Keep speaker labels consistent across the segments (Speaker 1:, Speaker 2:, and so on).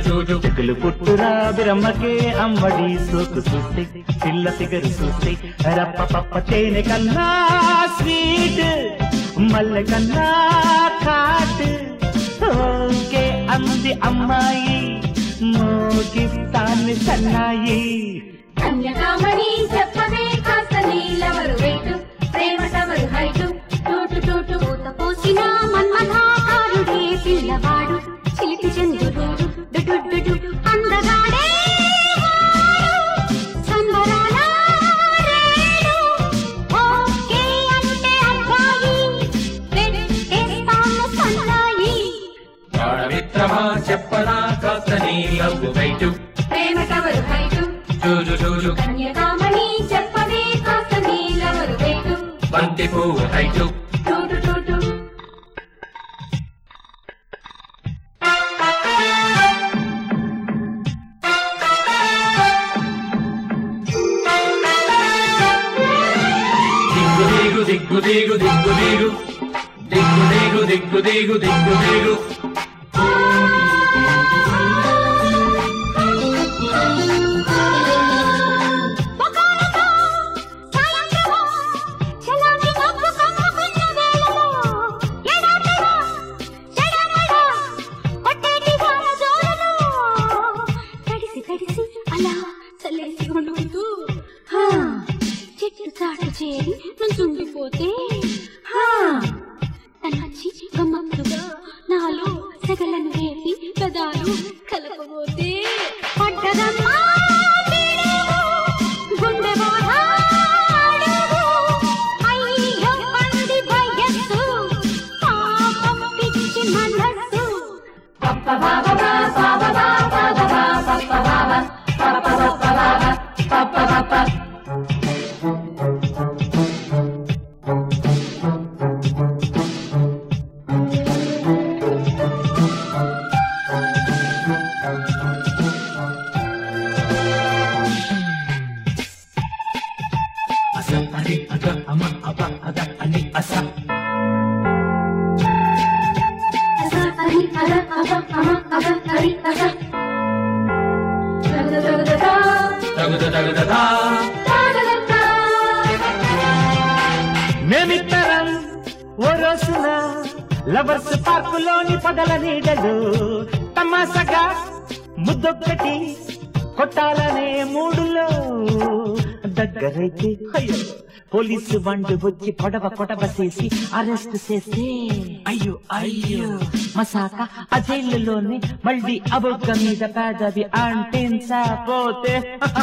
Speaker 1: జూజు
Speaker 2: చెక్కులు పుట్టురా బిరమ్మకే అమ్మడి సోకు చూస్తే పిల్ల ఫిగరు చూస్తే రప్ప పప్ప తేనె కన్నా స్వీట్ మల్లె కన్నా కాట్ ఓకే అంది అమ్మాయి మోగిస్తాను సన్నాయి
Speaker 3: కన్యకామణి చెప్పవే కాస్త నీలవరు వెయిటు ప్రేమ టవరు హైటు టూటు టూటు ఊత పోసిన మన్మథాకారుడే పిల్లవాడు చిలిపి చంద్రుడు డుడు అందగాడే వాడు. సంబరాల రేడు. ఓకే అంటే అబ్బాయి పెట్టేస్తాను సన్నాయి
Speaker 1: ప్రాణమిత్రమా చెప్పనా కాస్త నీ లవ్ వెయిటు
Speaker 3: ప్రేమ టవరు హైటు
Speaker 1: జూజు జూజు
Speaker 3: కన్యకామణి చెప్పవే కాస్త నీలవరు వెయిటు
Speaker 1: బంతి పువ్వు హైటు
Speaker 3: టూటు టూటు
Speaker 1: దిగ్గు దిగు దిగ్గు దిగు దిగ్గు దిగు దిగ్గు దిగు దిగ్గు దిగు దిగ్గు దిగు
Speaker 3: ఒకనొక సాయంత్రము చలాకి మబ్బు కమ్ముకున్న వేళలో ఎడాపెడా చెడమడా కొట్టేటి వాన జోరును తడిసి తడిసి అలా చల్లేసి ఉండుతూ హా, చెట్టు చాటు చేరి నుంచుండిపోతే హా, తనొచ్చి గమ్మత్తుగా నాలో సెగలను రేపి పెదాలు కలపబోతే పడ్డదమ్మా పిడుగు, గుండె బాధ అడుగు. అయ్యో పంది వయస్సు, పాపం పిచ్చి మనస్సు.
Speaker 1: అస అని అగ అమ అబ అగ అని అస
Speaker 3: అస, అని, అద, అబ, అమ, అగ, అరి, అస. దగదగదగా,
Speaker 1: తగుద తగుదదా
Speaker 3: తాగదత్తా.
Speaker 2: మేమిద్దరం ఓ రోజున లవర్స్ పార్కులోని పగల నీడలు తమాసగా ముద్దొక్కటి కొట్టాలనే మూడులో దగ్గరైతే అయ్యో పోలీసు బండి వచ్చి పొడవ పొడవ చేసి అరెస్ట్ చేస్తే అయ్యో అయ్యో మసాక ఆ జైలులోనే మళ్ళీ అబొగ్గ మీద పేదవి అంటించపోతే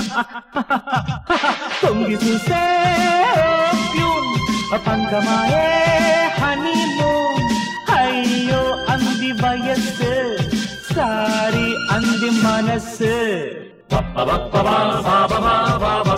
Speaker 2: తొంగి చూసే ప్యూన్ పంగమాయే హనీమూన్ అయ్యో అంది వయస్సు సారీ అంది మనస్సు
Speaker 1: బప్ప బప్ప బా బా బా బా బా